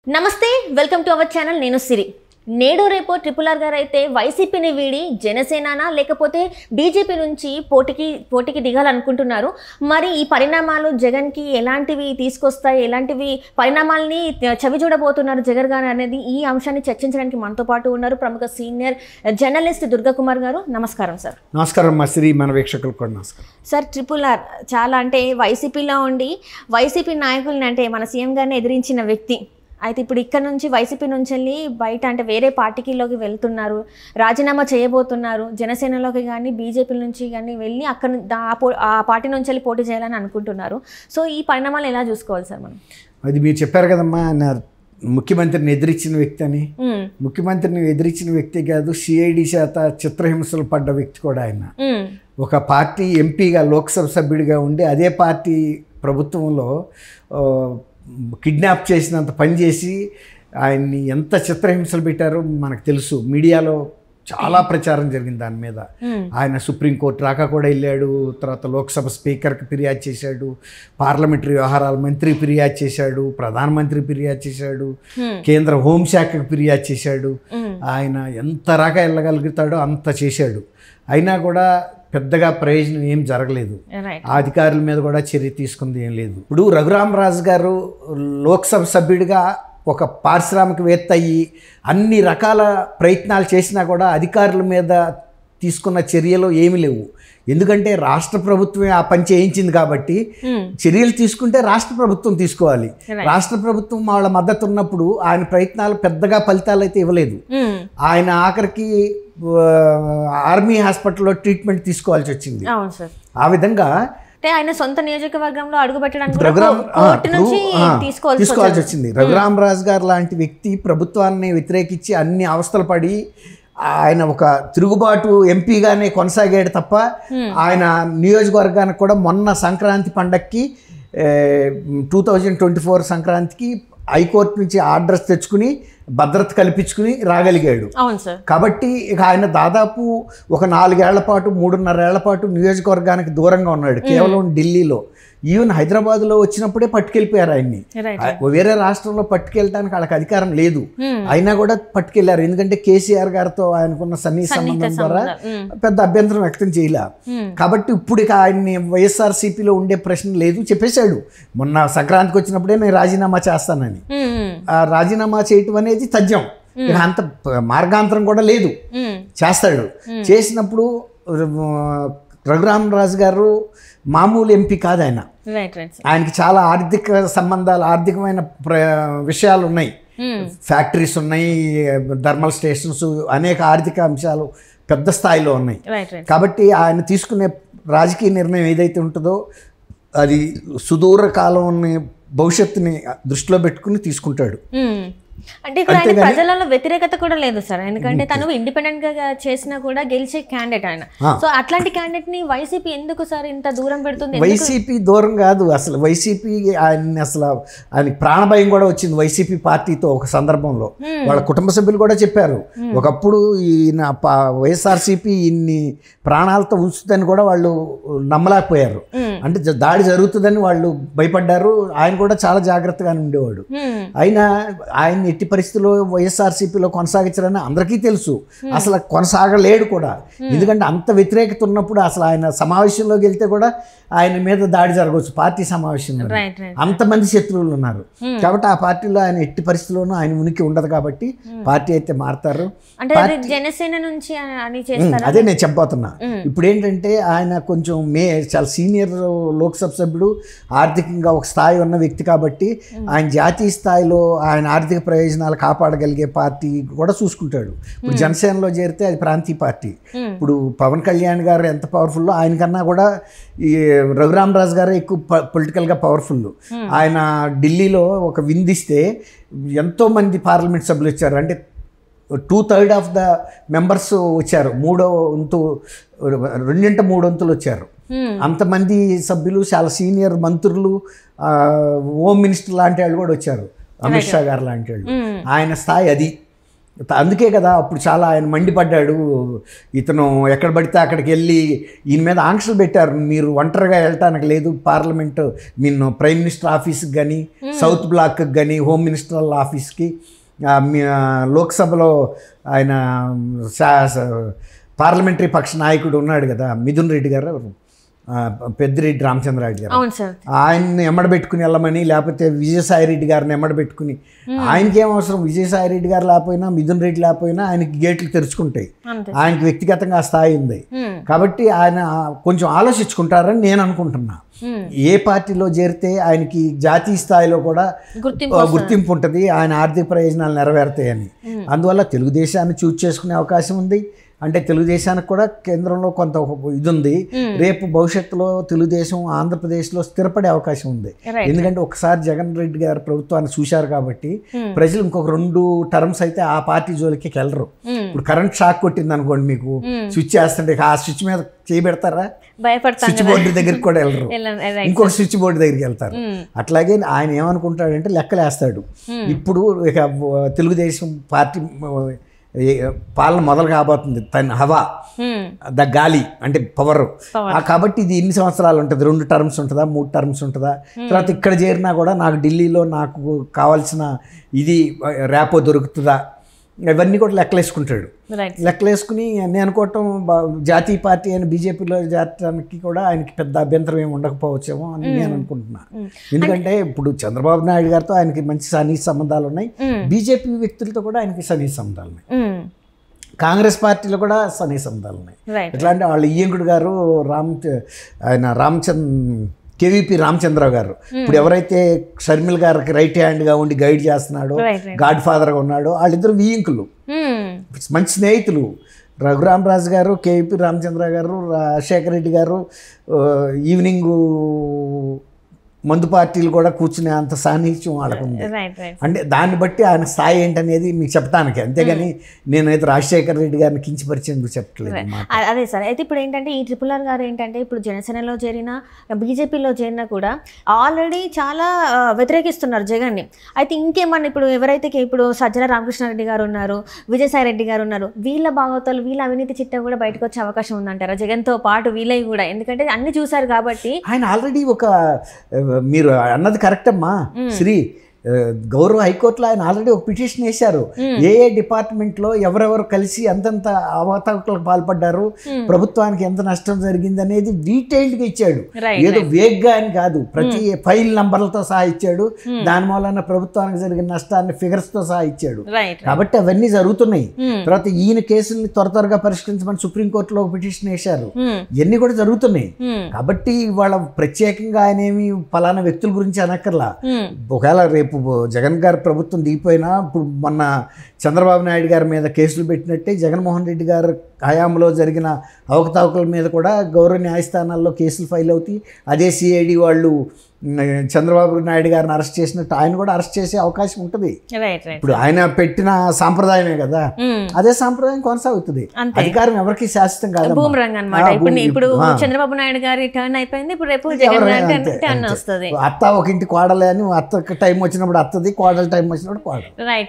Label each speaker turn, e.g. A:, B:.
A: నమస్తే welcome to our channel నేను సిరి నేడు రేపు ట్రిపుల్ ఆర్ గారు అయితే వైసీపీని వీడి జనసేనానా లేకపోతే బీజేపీ నుంచి పోటీకి పోటీకి దిగాలనుకుంటున్నారు మరి ఈ పరిణామాలు జగన్కి ఎలాంటివి తీసుకొస్తాయి ఎలాంటివి పరిణామాల్ని చవి చూడబోతున్నారు జగన్ గారు అనేది ఈ అంశాన్ని చర్చించడానికి మనతో పాటు ఉన్నారు ప్రముఖ సీనియర్ జర్నలిస్ట్ దుర్గాకుమార్ గారు నమస్కారం సార్
B: నమస్కారం మా శ్రీ మన వీక్షకులకు కూడా నమస్కారం
A: సార్ ట్రిపుల్ ఆర్ చాలా అంటే వైసీపీలో ఉండి వైసీపీ నాయకుల్ని అంటే మన సీఎం గారిని ఎదిరించిన వ్యక్తి అయితే ఇప్పుడు ఇక్కడ నుంచి వైసీపీ నుంచి వెళ్ళి బయట అంటే వేరే పార్టీకిలోకి వెళ్తున్నారు రాజీనామా చేయబోతున్నారు జనసేనలోకి కానీ బీజేపీ నుంచి కానీ వెళ్ళి అక్కడ ను- దా- ఆ పో- ఆ పార్టీ నుంచి వెళ్ళి పోటీ చేయాలని అనుకుంటున్నారు సో ఈ పరిణామాలు ఎలా చూసుకోవాలి సార్ మనం
B: అది మీరు చెప్పారు కదమ్మా ఆయన ముఖ్యమంత్రిని ఎదిరించిన వ్యక్తి అని
A: ఉమ్,
B: ముఖ్యమంత్రిని ఎదిరించిన వ్యక్తి కాదు సిఐడి చేత చిత్రహింసలు పడ్డ వ్యక్తి కూడా ఆయన
A: ఉమ్,
B: ఒక పార్టీ ఎంపీగా లోక్సభ సభ్యుడిగా ఉండి అదే పార్టీ ప్రభుత్వంలో ఆ, కిడ్నాప్ చేసినంత పని చేసి ఆయన్ని ఎంత చిత్రహింసలు పెట్టారో మనకు తెలుసు మీడియాలో చాలా ప్రచారం జరిగింది దాని మీద
A: ఉమ్,
B: ఆయన సుప్రీంకోర్టు రాకా కూడా వెళ్ళాడు తర్వాత లోక్సభ స్పీకర్కి ఫిర్యాదు చేశాడు పార్లమెంటరీ వ్యవహారాల మంత్రి ఫిర్యాదు చేశాడు ప్రధానమంత్రి ఫిర్యాదు చేశాడు
A: ఉమ్,
B: కేంద్ర హోంశాఖకు ఫిర్యాదు చేశాడు
A: ఉమ్,
B: ఆయన ఎంత రాకా వెళ్ళగలుగుతాడో అంత చేశాడు అయినా కూడా పెద్దగా ప్రయోజనం ఏం జరగలేదు
A: రైట్
B: ఆ అధికారుల మీద కూడా చర్య తీసుకుంది ఏం లేదు ఇప్పుడు రఘురామరాజు గారు లోక్సభ సభ్యుడిగా ఒక పారిశ్రామికవేత్త అయ్యి అన్ని రకాల ప్రయత్నాలు చేసినా కూడా అధికారుల మీద తీసుకున్న చర్యలు ఏమీ లేవు ఎందుకంటే రాష్ట్ర ప్రభుత్వమే ఆ పని చేయించింది కాబట్టి
A: ఉమ్,
B: చర్యలు తీసుకుంటే రాష్ట్ర ప్రభుత్వం తీసుకోవాలి
A: Right.
B: రాష్ట్ర ప్రభుత్వం వాళ్ళ మద్దతు ఉన్నప్పుడు ఆయన ప్రయత్నాలు పెద్దగా ఫలితాలు అయితే ఇవ్వలేదు
A: ఉమ్,
B: ఆయన ఆఖరికి ఆ, ఆర్మీ హాస్పిటల్లో ట్రీట్మెంట్ తీసుకోవాల్సి వచ్చింది
A: అవును సార్
B: ఆ విధంగా
A: అంటే ఆయన సొంత నియోజకవర్గంలో అడుగు పెట్టడానికి కూడా
B: రఘురామ్
A: కో- కోర్టు నుంచి
B: ఆ,
A: తీసుకోవాల్సి
B: తీసుకోవాల్సి
A: వచ్చింది.
B: వచ్చింది రఘురామరాజు గారు లాంటి వ్యక్తి ప్రభుత్వాన్ని వ్యతిరేకించి అన్ని అవస్థలు పడి ఆయన ఒక తిరుగుబాటు ఎంపీగానే కొనసాగాడు తప్ప ఆయన నియోజకవర్గానికి కూడా మొన్న సంక్రాంతి పండక్కి టూ థౌజండ్ ట్వంటీ ఫోర్ సంక్రాంతికి హైకోర్టు నుంచి ఆర్డర్స్ తెచ్చుకుని భద్రత కల్పించుకుని రాగలిగాడు
A: అవును సార్
B: కాబట్టి ఇక ఆయన దాదాపు ఒక నాలుగేళ్ల పాటు మూడున్నరేళ్ల పాటు నియోజకవర్గానికి దూరంగా ఉన్నాడు కేవలం ఢిల్లీలో ఈవెన్ హైదరాబాద్లో వచ్చినప్పుడే పట్టుకెళ్ళిపోయారు ఆయన్ని
A: రైట్
B: ఆ- వేరే రాష్ట్రంలో పట్టుకెళ్ళడానికి వాళ్ళకి అధికారం లేదు
A: Hmm.
B: అయినా కూడా పట్టుకెళ్లారు ఎందుకంటే కేసీఆర్ గారితో ఆయనకున్న సన్నిహిత సంబంధం ద్వారా
A: సంబంధాలు. Hmm.
B: పెద్ద అభ్యంతరం వ్యక్తం చేయలే
A: Hmm.
B: కాబట్టి ఇప్పుడు ఇక ఆయన్ని వైఎస్ఆర్సీపీలో ఉండే ప్రశ్న లేదు చెప్పేశాడు మొన్న సంక్రాంతికి వచ్చినప్పుడే నేను రాజీనామా చేస్తానని
A: ఉమ్, ఉమ్,
B: ఆ రాజీనామా చేయటం అనేది తథ్యం ఇక అంత ప- మార్గాంతరం కూడా లేదు
A: ఉమ్,
B: చేస్తాడు చేసినప్పుడు ర- రఘురామరాజు గారు మామూలు ఎంపీ కాదు ఆయన
A: రైట్ రైట్ సార్
B: ఆయనకి చాలా ఆర్థిక సంబంధాలు ఆర్థికమైన ప్ర విషయాలు ఉన్నాయి
A: ఉమ్,
B: ఫ్యాక్టరీస్ ఉన్నాయి థర్మల్ స్టేషన్స్ అనేక ఆర్థిక అంశాలు పెద్ద స్థాయిలో ఉన్నాయి
A: రైట్ రైట్
B: కాబట్టి ఆయన తీసుకునే రాజకీయ నిర్ణయం ఏదైతే ఉంటుందో అది సుదూర కాలం భవిష్యత్తుని దృష్టిలో పెట్టుకుని తీసుకుంటాడు
A: ఉమ్. అంటే ఇక్కడ ఆయన ప్రజలలో వ్యతిరేకత కూడా లేదు సార్ ఎందుకంటే తను ఇండిపెండెంట్ గా చేసినా కూడా గెలిచే క్యాండిడేట్ ఆయన
B: ఆ.
A: సో అట్లాంటి క్యాండిడేట్ ని వైసీపీ ఎందుకు సార్ ఇంత దూరం పెడుతుంది
B: వైసీపీ దూరం కాదు అసలు వైసీపీ ఆయన్ని అసలు ఆయనకి ప్రాణభయం కూడా వచ్చింది వైసీపీ పార్టీతో ఒక సందర్భంలో వాళ్ళ కుటుంబ సభ్యులు కూడా చెప్పారు ఒకప్పుడు ఈయన పా- వైఎస్ఆర్సీపీ ఇన్ని ప్రాణాలతో ఉంచుతుందని కూడా వాళ్ళు నమ్మలేకపోయారు
A: Hmm.
B: అంటే జ- దాడి జరుగుతుందని వాళ్ళు భయపడ్డారు ఆయన కూడా చాలా జాగ్రత్తగానే ఉండేవాడు
A: ఉమ్,
B: అయినా ఆయన ఎట్టి పరిస్థితుల్లో వైఎస్ఆర్సీపీలో కొనసాగించాలని అందరికీ తెలుసు అసలు కొనసాగలేడు కూడా ఎందుకంటే అంత వ్యతిరేకత ఉన్నప్పుడు అసలు ఆయన సమావేశంలోకి వెళ్తే కూడా ఆయన మీద దాడి జరగవచ్చు పార్టీ సమావేశంలో
A: రైట్ రైట్
B: అంతమంది శత్రువులు ఉన్నారు కాబట్టి ఆ పార్టీలో ఆయన ఎట్టి పరిస్థితుల్లోనూ ఆయన ఉనికి ఉండదు కాబట్టి పార్టీ అయితే మారుతారు
A: అంటే అది జనసేన నుంచి అని చేస్తారా
B: అదే నేను చెప్పబోతున్నా ఇప్పుడు ఏంటంటే ఆయన కొంచెం మే చాలా సీనియర్ లోక్సభ సభ్యుడు ఆర్థికంగా ఒక స్థాయి ఉన్న వ్యక్తి కాబట్టి ఆయన జాతీయ స్థాయిలో ఆయన ఆర్థిక ప్రయోజనాలు కాపాడగలిగే పార్టీ కూడా చూసుకుంటాడు ఇప్పుడు జనసేనలో చేరితే అది ప్రాంతీయ పార్టీ ఇప్పుడు పవన్ కళ్యాణ్ గారు ఎంత పవర్ఫుల్లో ఆయన కన్నా కూడా ఈ రఘురామరాజు గారు ఎక్కువ పొలిటికల్గా పవర్ఫుల్ ఆయన ఢిల్లీలో ఒక విందిస్తే ఎంతో మంది పార్లమెంట్ సభ్యులు వచ్చారు అంటే two third of the members వచ్చారు మూడో వంతు రెండింట మూడు వంతులు వచ్చారు
A: ఉమ్,
B: అంతమంది సభ్యులు చాలా సీనియర్ మంత్రులు ఆ, హోమ్ మినిస్టర్ లాంటి వాళ్ళు కూడా వచ్చారు అమిత్ షా గారు లాంటి వాళ్ళు
A: ఉమ్,
B: ఆయన స్థాయి అది అందుకే కదా అప్పుడు చాలా ఆయన మండిపడ్డాడు ఇతను ఎక్కడ పడితే అక్కడికి వెళ్ళి ఈయన మీద ఆంక్షలు పెట్టారు మీరు ఒంటరిగా వెళ్ళటానికి లేదు పార్లమెంట్ మీన్ ప్రైమ్ మినిస్టర్ ఆఫీస్కి కానీ సౌత్ బ్లాక్కి కానీ హోమ్ మినిస్టర్ వాళ్ళ ఆఫీస్కి ఆ, మీ ఆ, లోక్సభలో ఆయన శా- శా- పార్లమెంటరీ పక్ష నాయకుడు ఉన్నాడు కదా మిథున్ రెడ్డి గారు ఆ, పెద్దిరెడ్డి రామచంద్రారెడ్డి గారు
A: అవును సార్
B: ఆయన్ని ఎమ్మడబెట్టుకుని వెళ్ళమని లేకపోతే విజయసాయి రెడ్డి గారిని ఎమ్మడబెట్టుకుని ఆయనకేం అవసరం విజయసాయి రెడ్డి గారు లేకపోయినా మిథున్ రెడ్డి లేకపోయినా ఆయనకి గేట్లు తెరుచుకుంటాయి
A: అంతే
B: ఆయనకి వ్యక్తిగతంగా ఆ స్థాయి ఉంది
A: ఉమ్,
B: కాబట్టి ఆయన కొంచెం ఆలోచించుకుంటారని నేను అనుకుంటున్నా
A: ఉమ్.
B: ఏ పార్టీలో చేరితే ఆయనకి జాతీయ స్థాయిలో కూడా
A: గుర్తింపు
B: ఆ, గుర్తింపు ఉంటుంది ఆయన ఆర్థిక ప్రయోజనాలు నెరవేరుతాయని అందువల్ల తెలుగుదేశాన్ని చూజ్ చేసుకునే అవకాశం ఉంది అంటే తెలుగుదేశానికి కూడా కేంద్రంలో కొంత ఒక ఇది ఉంది రేపు భవిష్యత్తులో తెలుగుదేశం ఆంధ్రప్రదేశ్లో స్థిరపడే అవకాశం ఉంది
A: Right.
B: ఎందుకంటే ఒకసారి జగన్ రెడ్డి గారి ప్రభుత్వాన్ని చూశారు కాబట్టి
A: Hmm.
B: ప్రజలు ఇంకొక రెండు టర్మ్స్ అయితే ఆ పార్టీ జోలికి వెళ్ళరు
A: Hmm.
B: ఇప్పుడు కరెంట్ షాక్ కొట్టింది అనుకోండి మీకు స్విచ్ చేస్తుంటే ఆ స్విచ్ మీద చేయబెడతారా
A: భయపడతాను
B: స్విచ్ బోర్డు దగ్గరికి కూడా వెళ్ళరు
A: వెళ్ళండి, right.
B: ఇంకొక స్విచ్ బోర్డు దగ్గరికి వెళ్తారు
A: ఉమ్,
B: అట్లాగే ఆయన ఏమనుకుంటాడంటే లెక్కలేస్తాడు ఇప్పుడు ఇక తెలుగుదేశం పార్టీ ఏ- పాలన మొదలు కాబోతుంది తన హవా
A: ఉమ్,
B: ద గాలి అంటే పవర్
A: Power.
B: కాబట్టి ఇది ఎన్ని సంవత్సరాలు ఉంటుంది రెండు టర్మ్స్ ఉంటుందా మూడు టర్మ్స్ ఉంటుందా తర్వాత ఇక్కడ చేరినా కూడా నాకు ఢిల్లీలో నాకు కావాల్సిన ఇది ర్యాపో దొరుకుతుందా ఇవన్నీ కూడా లెక్కలేసుకుంటాడు
A: రైట్
B: లెక్కలేసుకుని నేను అనుకోవటం బా- జాతీయ పార్టీ అయిన బీజేపీలో చేరడానికి కూడా ఆయనకి పెద్ద అభ్యంతరం ఏమి ఉండకపోవచ్చేమో అని నేను అనుకుంటున్నా ఎందుకంటే ఇప్పుడు చంద్రబాబు నాయుడు గారితో ఆయనకి మంచి సన్నిహిత సంబంధాలు ఉన్నాయి
A: ఉమ్,
B: బీజేపీ వ్యక్తులతో కూడా ఆయనకి సన్నిహిత సంబంధాలు ఉన్నాయి
A: ఉమ్,
B: కాంగ్రెస్ పార్టీలో కూడా సన్నిహిత సంబంధాలు ఉన్నాయి
A: రైట్
B: ఎట్లా అంటే వాళ్ళ ఇయ్యంకుడు గారు రామ్ ఆయన రామచంద్ర కేవీపీ రామచంద్రరావు గారు ఇప్పుడు ఎవరైతే షర్మిల్ గారికి రైట్ హ్యాండ్గా ఉండి గైడ్ చేస్తున్నాడో
A: రైట్ రైట్
B: గాడ్ ఫాదర్గా ఉన్నాడో వాళ్ళిద్దరు వియ్యంకులు
A: ఉమ్,
B: మంచి స్నేహితులు రఘురామ్ రాజు గారు కేపీ రామచంద్ర గారు రాజశేఖర రెడ్డి గారు ఆ, ఈవినింగ్ మందు పార్టీలు కూడా కూర్చునే అంత సాన్నిహిత్యం వాళ్ళకు ఉంది
A: రైట్ రైట్
B: అంటే దాన్ని బట్టి ఆయన స్థాయి ఏంటనేది మీకు చెప్పడానికి అంతేగాని నేనైతే రాజశేఖర రెడ్డి గారిని కించపరిచేందుకు చెప్పట్లేదు అన్నమాట.
A: అ- అదే సార్ అయితే ఇప్పుడు ఏంటంటే ఈ ట్రిపుల్ ఆర్ గారు ఏంటంటే ఇప్పుడు జనసేనలో చేరిన బీజేపీలో చేరినా కూడా ఆల్రెడీ చాలా ఆ, వ్యతిరేకిస్తున్నారు జగన్ని అయితే ఇంకేమన్నా ఇప్పుడు ఎవరైతే కే- ఇప్పుడు సజ్జల రామకృష్ణారెడ్డి గారు ఉన్నారు విజయసాయి రెడ్డి గారు ఉన్నారు వీళ్ళ భాగవతాలు వీళ్ళ అవినీతి చిట్టం కూడా బయటకు వచ్చే అవకాశం ఉందంటారా జగన్తో పాటు వీళ్ళవి కూడా ఎందుకంటే అన్ని చూశారు కాబట్టి
B: ఆయన ఆల్రెడీ ఒక ఆ, మీరు అన్నది కరెక్ట్ అమ్మా శ్రీ ఆ, గౌరవ హైకోర్టులో ఆయన ఆల్రెడీ ఒక పిటిషన్ వేశారు ఏ ఏ డిపార్ట్మెంట్లో ఎవరెవరు కలిసి ఎంతెంత అవకతవకలకు పాల్పడ్డారు ప్రభుత్వానికి ఎంత నష్టం జరిగింది అనేది డీటెయిల్డ్గా ఇచ్చాడు
A: Right,
B: ఏదో వేగ్గా అని కాదు ప్రతి ఫైల్ నంబర్లతో సహా ఇచ్చాడు దాని మూలన ప్రభుత్వానికి జరిగిన నష్టాన్ని ఫిగర్స్తో సహా ఇచ్చాడు
A: రైట్
B: కాబట్టి అవన్నీ జరుగుతున్నాయి తర్వాత ఈయన కేసుల్ని త్వర త్వరగా పరిష్కరించమని సుప్రీంకోర్టులో ఒక పిటిషన్ వేశారు ఇవన్నీ కూడా జరుగుతున్నాయి కాబట్టి వాళ్ళ ప్రత్యేకంగా ఆయన ఏమి ఫలానా వ్యక్తుల గురించి అనక్కర్లా ఒకవేళ రేపు జగన్ గారి ప్రభుత్వం దిగిపోయినా ఇప్పుడు మొన్న చంద్రబాబు నాయుడు గారి మీద కేసులు పెట్టినట్టే జగన్మోహన్ రెడ్డి గారి హయాంలో జరిగిన అవకతవకల మీద కూడా గౌరవ న్యాయస్థానాల్లో కేసులు ఫైల్ అవుతాయి అదే సిఐడి వాళ్ళు ఉమ్, చంద్రబాబు నాయుడు గారిని అరెస్ట్ చేసినట్టు ఆయన కూడా అరెస్ట్ చేసే అవకాశం ఉంటుంది
A: రైట్ రైట్
B: ఇప్పుడు ఆయన పెట్టిన సాంప్రదాయమే కదా అదే సాంప్రదాయం కొనసాగుతుంది
A: అంతే.
B: అధికారం ఎవరికి శాశ్వతం కాదు
A: భూమి రంగ్ అనమాట ఇప్పుడు ఇప్పుడు చంద్రబాబు నాయుడు గారి టర్న్ అయిపోయింది ఇప్పుడు రేపు జగన్ గారి టర్న్- టర్న్ వస్తుంది
B: అత్త ఒక ఇంటి కోడలే అని అత్త టైం వచ్చినప్పుడు అత్తది కోడల టైం వచ్చినప్పుడు కోడలు
A: రైట్